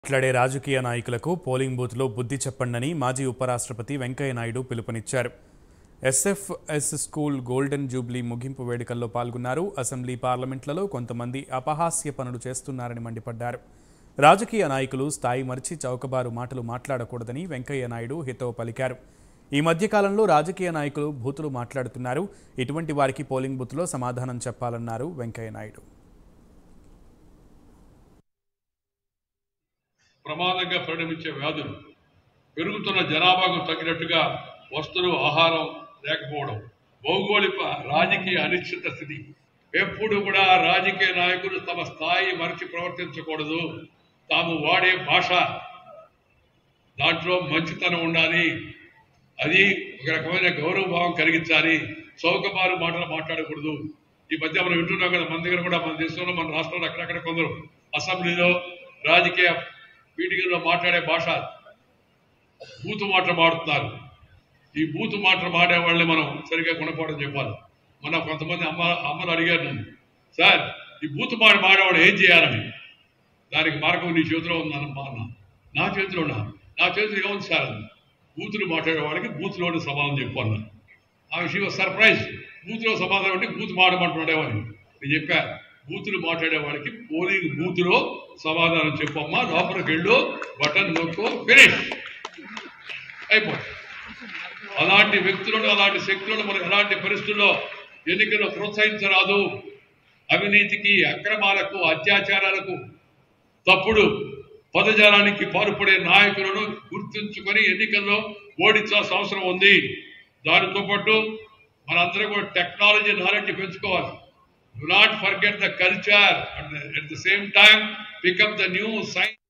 మాట్లాడే రాజకీయ నాయకులకు పోలింగ్ బూత్లో బుద్ధి చెప్పండని మాజీ ఉపరాష్ట్రపతి వెంకయ్య నాయుడు పిలుపునిచ్చారు ఎస్ఎఫ్ఎస్ స్కూల్ గోల్డెన్ జూబ్లీ ముగింపు వేడుకల్లో పాల్గొన్నారు అసెంబ్లీ పార్లమెంట్లలో కొంతమంది అపహాస్య పనులు చేస్తున్నారని మండిపడ్డారు రాజకీయ నాయకులు స్థాయి మరిచి చౌకబారు మాటలు మాట్లాడకూడదని వెంకయ్య నాయుడు హితవు పలికారు ఈ మధ్యకాలంలో రాజకీయ నాయకులు బూతులు మాట్లాడుతున్నారు ఇటువంటి వారికి పోలింగ్ బూత్లో సమాధానం చెప్పాలన్నారు వెంకయ్య నాయుడు ప్రమాదంగా పరిణమించే వ్యాధులు పెరుగుతున్న జనాభాకు తగినట్టుగా వస్తువులు ఆహారం లేకపోవడం భౌగోళిక రాజకీయ అనిశ్చిత స్థితి ఎప్పుడు కూడా రాజకీయ నాయకులు తమ స్థాయి మరచి ప్రవర్తించకూడదు తాము వాడే భాష దాంట్లో మంచితనం ఉండాలి అది ఒక రకమైన గౌరవ భావం కలిగించాలి చౌకబారు మాటలు మాట్లాడకూడదు ఈ మధ్య మనం వింటున్నాం కదా మన దగ్గర కూడా మన దేశంలో మన రాష్ట్రంలో అక్కడక్కడ కొందరు అసెంబ్లీలో రాజకీయ మీటింగ్లో మాట్లాడే భాష బూతు మాటలు మాడుతున్నారు ఈ బూతు మాటలు మాడే వాళ్ళని మనం సరిగ్గా గుణపాఠం చెప్పాలి మన కొంతమంది అమ్మ అమ్మలు అడిగారు నన్ను సార్ ఈ బూతు మాట మాడేవాడు ఏం చేయాలని దానికి మార్గం నీ చేతిలో ఉందన్నమ్మా అన్న నా చేతిలో ఉన్నా నా చేతిలో ఏముంది సార్ అన్న బూతులు మాట్లాడే వాళ్ళకి బూతులోని సమాధానం చెప్పు అన్న ఆ విషయం సర్ప్రైజ్ బూతులో సమాధానం అంటే బూతు మాడమంటున్నాడేమని నేను చెప్పా బూతులు మాట్లాడే వాడికి పోలింగ్ బూతులో సమాధానం చెప్పమ్మా లోపలికి వెళ్ళు బటన్ నొక్కు ఫినిష్ అయిపోయింది అలాంటి వ్యక్తులను అలాంటి శక్తులను మనం ఎలాంటి పరిస్థితుల్లో ఎన్నికల్లో ప్రోత్సహించరాదు అవినీతికి అక్రమాలకు అత్యాచారాలకు తప్పుడు పదజాలానికి పాల్పడే నాయకులను గుర్తుంచుకొని ఎన్నికల్లో ఓడించాల్సిన అవసరం ఉంది దానితో పాటు మనందరం కూడా టెక్నాలజీ నాలెడ్జ్ పెంచుకోవాలి do not forget the culture at the same time pick up the new science